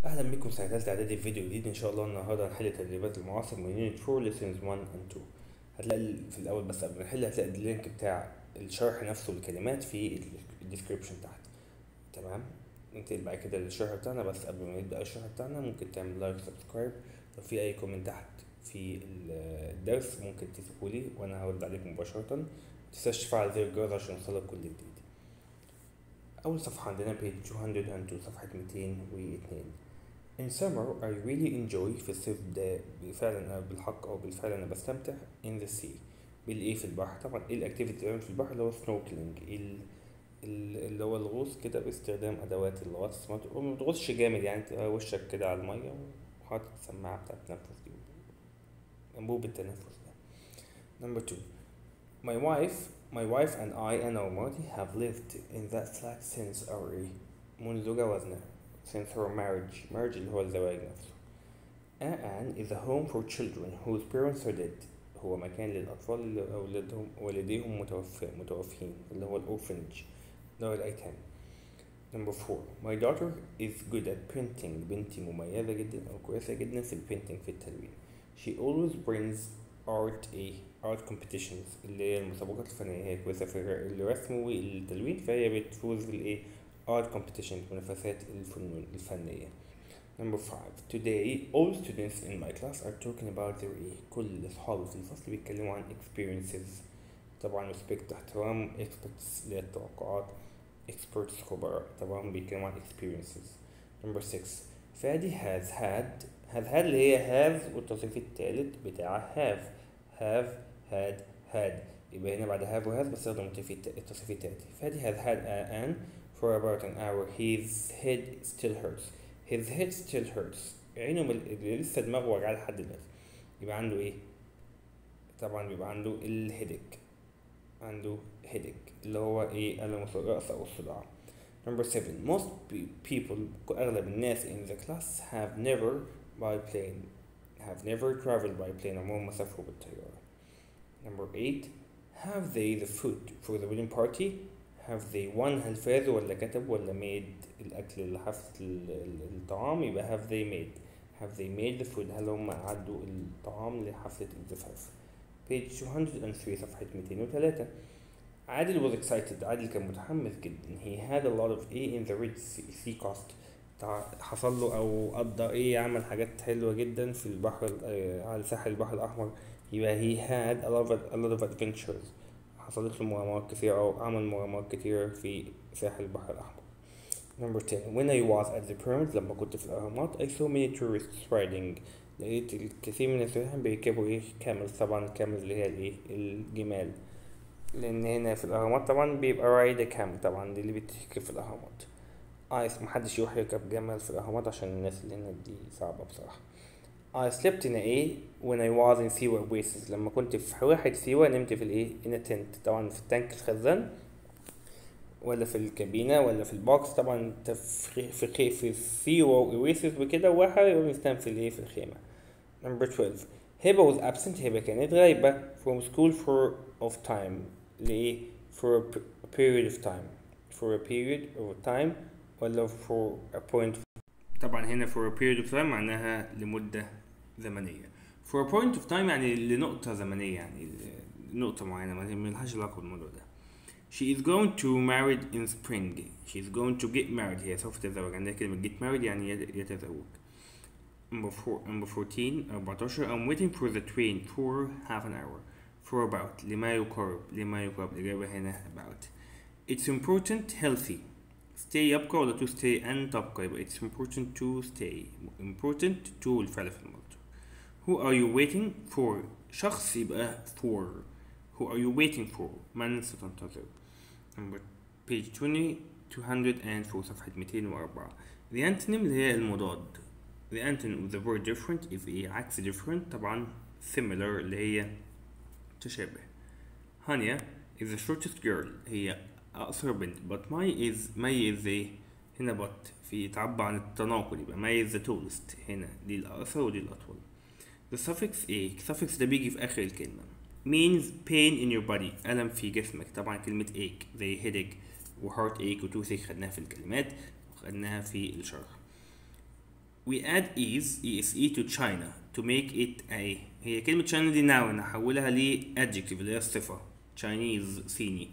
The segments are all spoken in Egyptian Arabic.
اهلا بكم سنه ثالثه اعدادي في فيديو جديد ان شاء الله النهارده هنحل تدريبات المعاصر من يونت 4 ليسنز 1 and 2 هتلاقي ال- في الاول بس قبل ما نحل هتلاقي اللينك بتاع الشرح نفسه الكلمات في الديسكربشن تحت تمام ننتقل بعد كده للشرح بتاعنا بس قبل ما نبدا الشرح بتاعنا ممكن تعمل لايك سبسكرايب لو في اي كومنت تحت في ال- الدرس ممكن تسيبه لي وانا هرد عليكم مباشره متنساش تفعل زر الجرس عشان يوصلك كل جديد أول صفحة عندنا page 202 صفحة 202 In summer I really enjoy في الصيف ده فعلا أنا بالحق أو بالفعل أنا بستمتع in the sea بالإيه في البحر طبعا إيه الأكتيفيتي اللي بعمل في البحر اللي هو snorkeling ال- ال- اللي هو الغوص كده باستخدام أدوات الغطس ما ت- ما تغوصش جامد يعني تبقى وشك كده على المية وحاطط السماعة بتاعت التنفس دي أنبوب التنفس ده number two My wife, my wife and I and our Marty have lived in that flat since our منذ جوازنا since our marriage marriage اللي هو الزواج نفسه. Anne is a home for children whose parents are dead. هو مكان للأطفال اللي أولادهم والديهم متوفى متوفين اللي هو الأورفنج اللي هو الأيتام. Number four, my daughter is good at painting. بنتي مميزة جدا أو كويسة جدا في البينتينج في التلوين. She always brings art a art competitions اللي هي المسابقات الفنية هي كويسة في الر- الرسم والتلوين فهي بتفوز بالإيه art competitions منافسات الفنون الفنية. Number five today all students in my class are talking about their إيه كل أصحابي في الفصل بيتكلموا عن experiences طبعا respect احترام experts اللي هي التوقعات experts خبراء طبعا بيتكلموا عن experiences. Number six فادي has had has had اللي هي have والتصريف التالت بتاع have have had had يبقى هنا بعد have و have بستخدم التصريف الت- التصريف التالت فادي has had a- an for about an hour his head still hurts his head still hurts عينه مل... اللي لسه دماغه وجعاه لحد دلوقتي يبقى عنده ايه طبعا بيبقى عنده الهيدك عنده headache اللي هو ايه ألم الرأس أو الصداع Number seven, most pe- people أغلب الناس in the class have never by plane have never traveled by plane عمرهم ما سافروا بالطيارة. Number eight, have they the food for the wedding party? Have they won هل فازوا ولا كتبوا ولا made الأكل لحفلة ال- ال- الطعام يبقى have they made have they made the food هل هم أعدوا الطعام لحفلة الزفاف page 203 صفحة 203 عادل was excited عادل كان متحمس جدا he had a lot of A in the red sea, sea coast تع- حصل له او قضى ايه عمل حاجات حلوة جدا في البحر ال- آه، على ساحل البحر الاحمر يبقى he had a lot of, a lot of adventures حصلت له مغامرات كثيرة او عمل مغامرات كثيرة في ساحل البحر الاحمر Number 10 When I was at the pyramids لما كنت في الأهرامات I saw many tourists riding لقيت الكثير من السياح بيركبوا ايه كامل طبعا الكامل اللي هي الايه الجمال لان هنا في الاهرامات طبعا بيبقى رايد كامل طبعا دي اللي بتركب في الاهرامات ايس محدش يروح يركب جمل في الاهرامات عشان الناس اللي هنا دي صعبة بصراحة I slept in a when I was in Siwa Oasis لما كنت في واحد سيوة نمت في الايه in a tent طبعا في التانك الخزان ولا في الكابينة ولا في البوكس طبعا انت في في خي- في سيوة وأويسيس وكده واحد يبقى بنستنى في الايه في الخيمة Number 12 هبة was absent هبة كانت غايبة from school for of time لإيه for a, p- a period of time for a period of time ولا for a point طبعا هنا for a period of time معناها لمدة زمنية for a point of time يعني لنقطة زمنية يعني نقطة معينة ما ملهاش علاقة بالموضوع ده She is going to marry in spring. She is going to get married. هي سوف تتزوج. عندها كلمة get married يعني يت- يتزوج. Number four, number 14 14 I'm waiting for the train for half an hour. For about لما يقارب لما يقارب الإجابة هنا about. It's important healthy. Stay يبقى ولا to stay أن تبقى يبقى it's important to stay. Important to الفعل في المصدر. Who are you waiting for? شخص يبقى for. Who are you waiting for? من ستنتظر. Number page 20 204 صفحة 204 The antonym اللي هي المضاد The antonym of the word different is ايه عكس different طبعا similar اللي هي تشابه هانيا is the shortest girl هي أقصر بنت but my is my is ايه هنا but في تعبر عن التناقض يبقى my is the tallest هنا دي الأقصر ودي الأطول The suffix ايه suffix ده بيجي في آخر الكلمة means pain in your body ألم في جسمك طبعا كلمة ache زي headache و heart ache و toothache خدناها في الكلمات وخدناها في الشرح we add is ese to China to make it a هي كلمة China دي noun نحولها ل adjective اللي هي الصفة Chinese صيني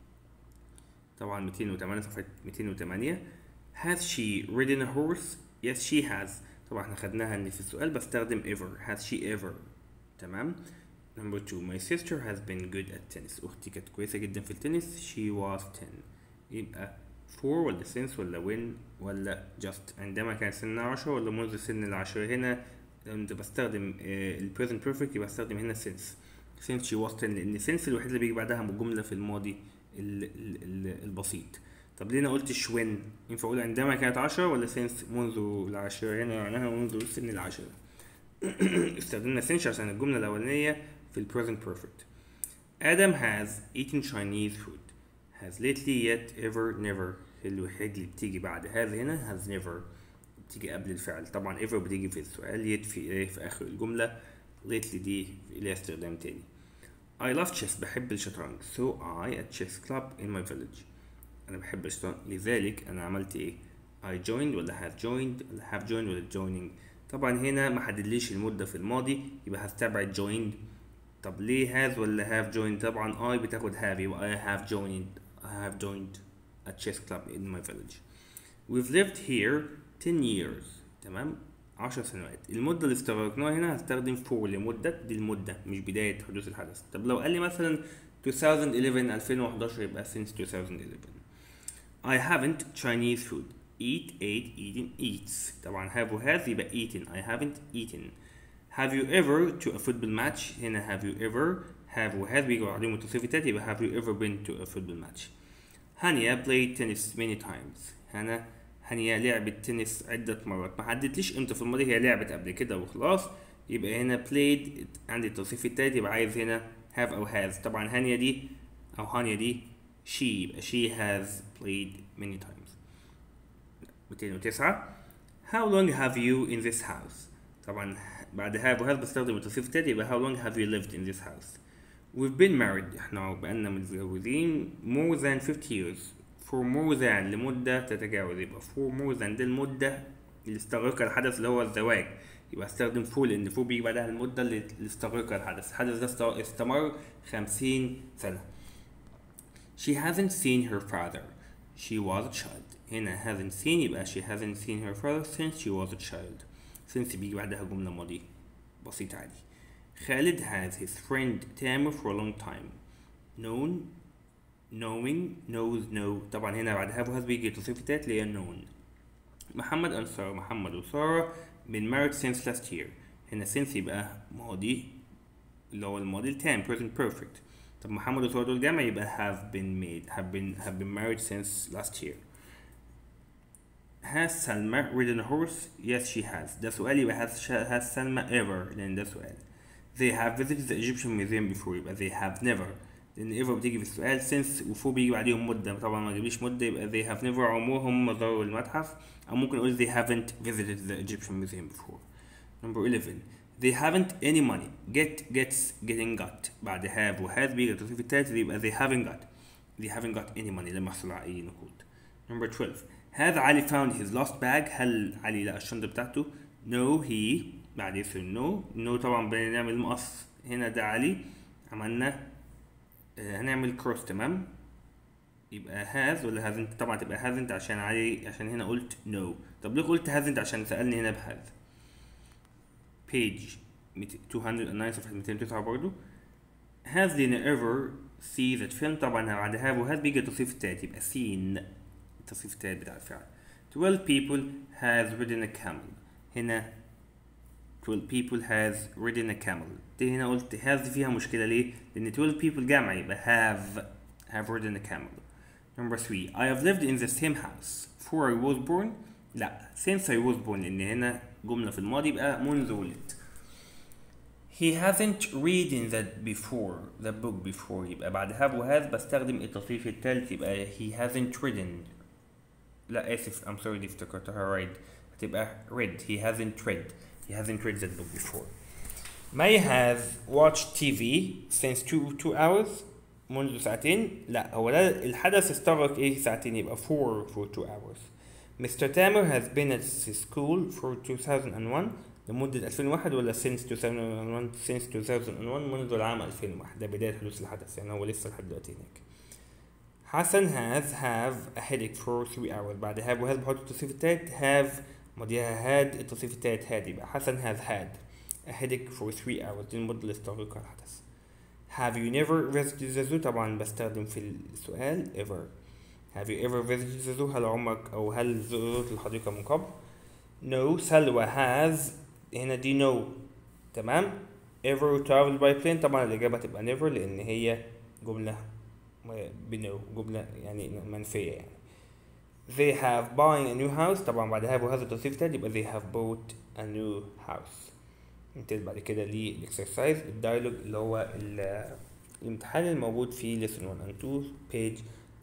طبعا 208 صفحة 208 has she ridden a horse yes she has طبعا احنا خدناها ان في السؤال بستخدم ever has she ever تمام number two my sister has been good at tennis اختي كانت كويسة جدا في التنس she was 10 يبقى for ولا since ولا when ولا just عندما كان سنها عشرة ولا منذ سن العشرة هنا لو انت بستخدم ال present perfect يبقى استخدم هنا since since she was 10 لان since الوحيد اللي بيجي بعدها جملة في الماضي ال ال ال البسيط طب ليه انا قلتش when ينفع اقول عندما كانت عشرة ولا since منذ العشرة هنا معناها منذ سن العشرة استخدمنا since عشان الجملة الأولانية في ال present perfect Adam has eaten Chinese food has lately yet ever never الوحيد اللي بتيجي بعد has هنا has never بتيجي قبل الفعل طبعا ever بتيجي في السؤال yet في ايه في آخر الجملة lately دي ليها استخدام تاني I love chess بحب الشطرنج so I at chess club in my village أنا بحب الشطرنج لذلك أنا عملت إيه I joined ولا have joined ولا have joined ولا joining طبعا هنا ما حددليش المدة في الماضي يبقى هستبعد joined طب ليه has ولا have joined طبعا I بتاخد have يبقى I have joined I have joined a chess club in my village we've lived here 10 years تمام 10 سنوات المدة اللي استغرقناها هنا هستخدم for لمدة دي المدة مش بداية حدوث الحدث طب لو قال لي مثلا 2011 2011 يبقى since 2011 I haven't Chinese food eat ate eaten eats طبعا have و has يبقى eaten I haven't eaten have you ever to a football match هنا have you ever have و has بيجوا عليهم متصفتات يبقى have you ever been to a football match هانيا played tennis many times هنا هانيا لعبت تنس عدة مرات ما حددتليش امتى في الماضي هي لعبت قبل كده وخلاص يبقى هنا played عندي التصريف التالت يبقى عايز هنا have أو has طبعا هانيا دي أو هانيا دي she يبقى she has played many times 209 How long have you in this house طبعا بعد have و has بستخدم التصريف التالت يبقى how long have you lived in this house We've been married احنا بقالنا متجوزين more than 50 years for more than لمدة تتجاوز يبقى for more than دي المدة اللي استغرقها الحدث اللي هو الزواج يبقى استخدم for لأن for بيجي بعدها المدة اللي اللي استغرقها الحدث الحدث ده است- استمر 50 سنة She hasn't seen her father she was a child هنا hasn't seen يبقى she hasn't seen her father since she was a child since بيجي بعدها جملة ماضي بسيط عادي Khalid has his friend Tamer for a long time known knowing knows know طبعا هنا بعد have has بيجي تصريف تالت اللي هي known محمد and سارة محمد وسارة been married since last year هنا since يبقى ماضي اللي هو الماضي التام present perfect طب محمد وسارة دول جمع يبقى have been made have been have been married since last year Has Salma ridden a horse? Yes she has ده سؤال يبقى has, has Salma ever لأن ده سؤال They have visited the Egyptian museum before يبقى they have never لأن ever بتيجي في السؤال since وفوق بيجي بعديهم مدة طبعا ما جابليش مدة يبقى they have never عمرهم ما زاروا المتحف أو ممكن أقول they haven't visited the Egyptian museum before Number 11 They haven't any money get gets getting got بعد have و has بيجي التصريف التالت يبقى they haven't got they haven't got any money لم يحصل على أي نقود Number 12 Have علي found his lost bag هل علي لقى الشنطة بتاعته No he بعد يصير no no طبعا بنعمل مقص هنا ده علي عملنا آه، هنعمل كروس تمام يبقى has ولا hasn't طبعا تبقى hasn't عشان علي عشان هنا قلت no طب ليه قلت hasn't عشان سألني هنا بهاز page 209 صفحة 209 برضو has Lena ever see that film طبعا بعد have و has بيجي التصريف التالت يبقى seen التصريف التالت بتاع الفعل 12 people has ridden a camel هنا 12 people has ridden a camel دي هنا قلت has دي فيها مشكلة ليه؟ لأن 12 people جمع يبقى have have ridden a camel Number 3 I have lived in the same house before I was born لا since I was born لأن هنا جملة في الماضي يبقى منذ ولدت He hasn't reading that before the book before يبقى بعد have و has بستخدم التصريف التالت يبقى he hasn't written لا آسف I'm sorry دي افتكرتها right هتبقى read he hasn't read he hasn't read that book before May have watched TV since two, two hours منذ ساعتين لا هو ده الحدث استغرق ايه ساعتين يبقى for for two hours Mr. Tamer has been at school for 2001 لمدة 2001 ولا since 2001 since 2001 منذ العام 2001 ده بداية حدوث الحدث يعني هو لسه لحد دلوقتي هناك حسن has have a headache for 3 hours بعد have وهاز بحط التصريف التالت have مضيها had التصريف التالت had يبقى حسن has had a headache for 3 hours دي المدة اللي استغرقها الحدث have you never visited the zoo طبعا بستخدم في السؤال ever have you ever visited the zoo هل عمرك أو هل زرت الحديقة من قبل no سلوى has هنا دي no تمام ever traveled by plane طبعا الإجابة تبقى never لأن هي جملة بنو جملة يعني منفية يعني they have buying a new house طبعا بعد have وهذا التصريف تاني يبقى they have bought a new house ننتقل بعد كده للاكسرسايز الدايلوج اللي هو ال- الامتحان الموجود في lesson 1 and 2 page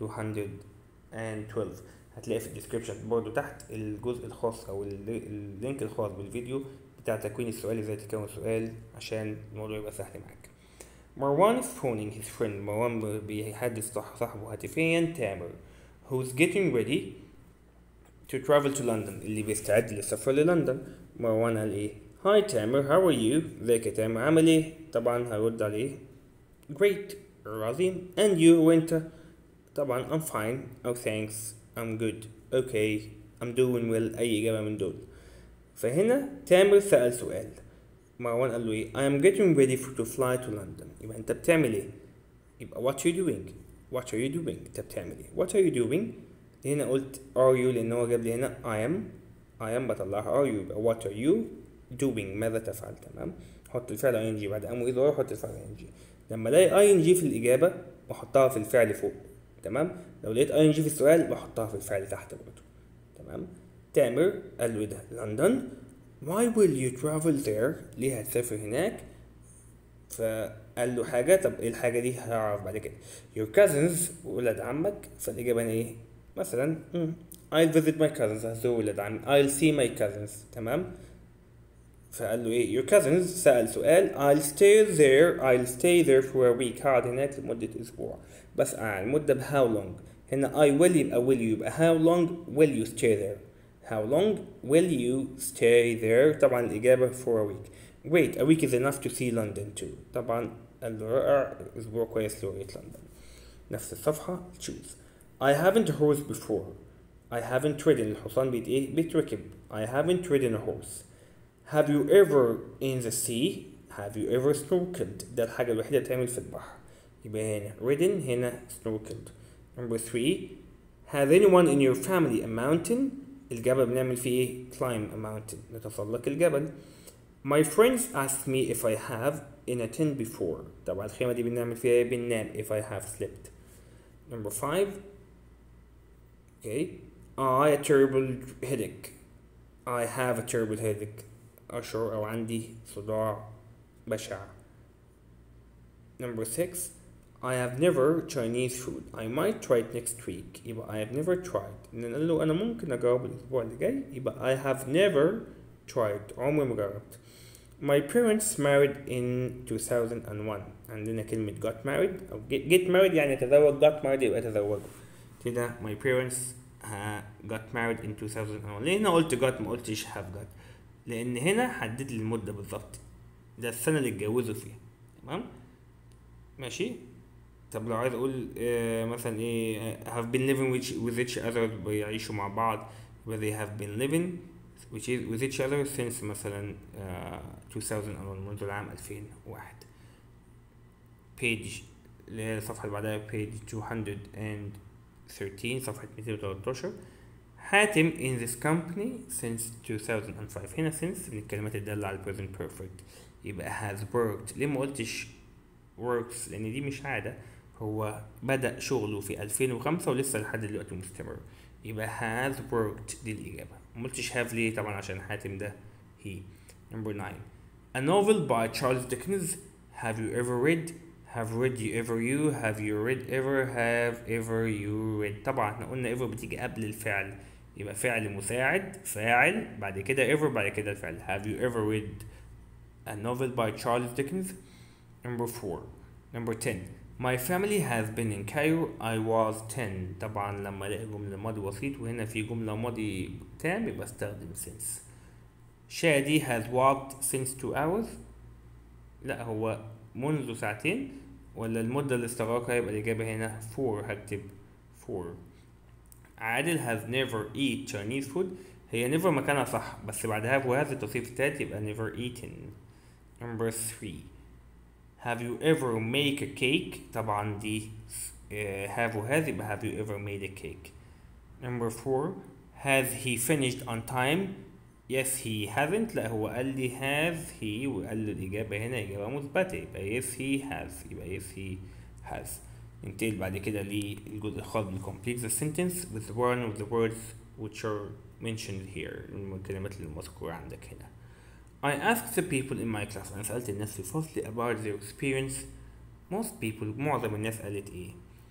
212 هتلاقي في الديسكربشن برضو تحت الجزء الخاص او ال- اللينك الخاص بالفيديو بتاع تكوين السؤال ازاي تكون سؤال عشان الموضوع يبقى سهل معاك مروان is phoning his friend مروان بيحدث صح صاحبه هاتفيا تامر who's getting ready to travel to London اللي بيستعد للسفر للندن مروان قال ايه هاي تامر how are you ازيك يا تامر عامل ايه طبعا هرد عليه great عظيم and you وانت طبعا I'm fine oh thanks I'm good okay I'm doing well اي اجابة من دول فهنا تامر سأل سؤال مروان قال له ايه I am getting ready for to fly to London يبقى انت بتعمل ايه يبقى what are you doing what are you doing انت بتعمل ايه what are you doing هنا قلت are you لان هو جاب لي هنا I am I am بطلعها are you يبقى what are you doing ماذا تفعل تمام حط الفعل ing بعد ام واذا ورا حط الفعل ing لما الاقي ing في الاجابه بحطها في الفعل فوق تمام لو لقيت ing في السؤال بحطها في الفعل تحت برضه تمام تامر قال له إيه ده لندن why will you travel there ليه هتسافر هناك فقال له حاجة طب ايه الحاجة دي هعرف بعد كده your cousins ولاد عمك فالإجابة هنا ايه مثلا مم. I'll visit my cousins هزور ولاد عمي I'll see my cousins تمام فقال له ايه your cousins سأل سؤال I'll stay there I'll stay there for a week هقعد هناك لمدة أسبوع بس عن المدة ب how long هنا I will يبقى will you يبقى how long will you stay there how long will you stay there طبعا الإجابة for a week wait a week is enough to see London too طبعا قال له رائع أسبوع كويس لرؤية لندن نفس الصفحة choose I haven't a horse before I haven't ridden الحصان بيت ايه بيتركب I haven't ridden a horse Have you ever in the sea Have you ever snorkeled ده الحاجة الوحيدة اللي بتعمل في البحر يبقى هنا ridden هنا snorkeled Number three Has anyone in your family a mountain الجبل بنعمل فيه ايه climb a mountain نتسلق الجبل My friends asked me if I have in a tent before طبعا الخيمة دي بنعمل فيها ايه بننام if I have slept Number five Okay I a terrible headache I have a terrible headache أشعر أو عندي صداع بشع Number six I have never Chinese food I might try it next week يبقى I have never tried إن قال له أنا ممكن أجرب الأسبوع اللي جاي يبقى I have never tried عمري ما جربت My parents married in 2001 عندنا كلمة got married أو get, get married يعني تزوج got married يبقى تزوجوا كده my parents uh, got married in 2001 ليه هنا قلت got ما قلتش have got لأن هنا حدد لي المدة بالظبط ده السنة اللي اتجوزوا فيها تمام ماشي طب لو عايز اقول آه مثلا ايه آه، have been living with, with each other بيعيشوا مع بعض يبقى they have been living which is with each other since مثلا آه 2001 منذ العام 2001 page اللي هي الصفحة اللي بعدها page 213 صفحة 213 حاتم in this company since 2005 هنا since من الكلمات الدالة على present perfect يبقى has worked ليه ما قلتش works لأن دي مش عادة هو بدأ شغله في 2005 ولسه لحد دلوقتي مستمر يبقى has worked دي الإجابة ما قلتش have ليه طبعا عشان حاتم ده he number 9 a novel by Charles Dickens have you ever read have read you ever you have you read ever have ever you read طبعا احنا قلنا ever بتيجي قبل الفعل يبقى فعل مساعد فاعل بعد كده ever بعد كده الفعل have you ever read a novel by Charles Dickens number 4 number 10 My family has been in Cairo I was 10 طبعا لما الاقي جملة ماضي بسيط وهنا في جملة ماضي تام يبقى استخدم since شادي has walked since two hours لا هو منذ ساعتين ولا المدة اللي استغرقها يبقى الإجابة هنا for هكتب for عادل has never eat Chinese food هي never مكانها صح بس بعدها have وهذا التصريف التالت يبقى never eaten number three have you ever make a cake طبعا دي uh, have وهذا يبقى have you ever made a cake number four has he finished on time yes he hasn't لا هو قال لي have he وقال لي الإجابة هنا إجابة مثبتة يبقى yes he has يبقى yes he has ننتقل بعد كده للجزء الخاص بال complete the sentence with one of the words which are mentioned here الكلمات المذكورة عندك هنا I asked the people in my class أنا سألت الناس في فصلي about their experience most people معظم الناس قالت إيه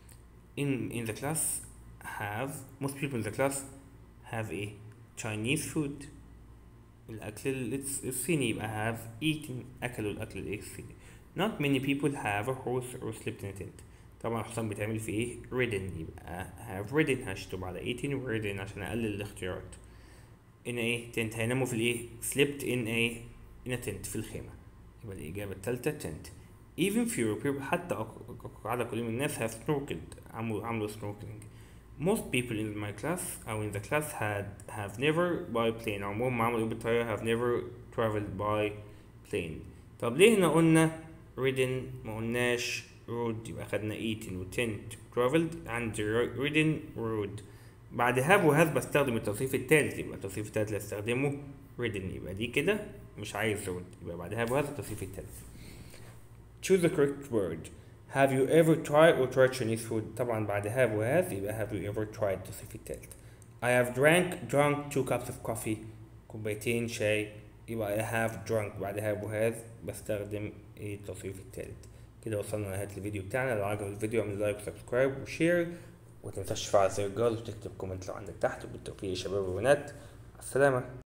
in in the class have most people in the class have a Chinese food الأكل الص- الصيني يبقى have eaten أكلوا الأكل الإيه الصيني not many people have a horse or slept in a tent طبعا الحصان بيتعمل في ايه ridden يبقى have ridden هشطب على 18 و ridden عشان اقلل الاختيارات in ايه tent هيناموا في الايه slept in a in a tent في الخيمة يبقى الإجابة التالتة tent even fewer people حتى أق- أق- عدد قليل من الناس have snorkeled عملوا عملوا snorkeling most people in my class أو in the class had have never by plane عموما ما عملوا إيه بالطيارة have never traveled by plane طب ليه هنا قلنا ridden ما قلناش road يبقى خدنا eaten و tent traveled عندي ridden road بعد have و have بستخدم التصريف التالت يبقى التصريف التالت اللي هستخدمه ridden يبقى دي كده مش عايز road يبقى بعد have و have التصريف التالت choose the correct word have you ever tried or tried Chinese food طبعا بعد have و have يبقى have you ever tried التصريف التالت I have drank drunk two cups of coffee كوبايتين شاي يبقى I have drunk بعد have و have بستخدم ايه التصريف التالت كده وصلنا لنهاية الفيديو بتاعنا لو عجبك الفيديو اعمل لايك وسبسكرايب وشير ومتنساش تفعل زر الجرس وتكتب كومنت لو عندك تحت وبالتوفيق يا شباب وبنات السلامة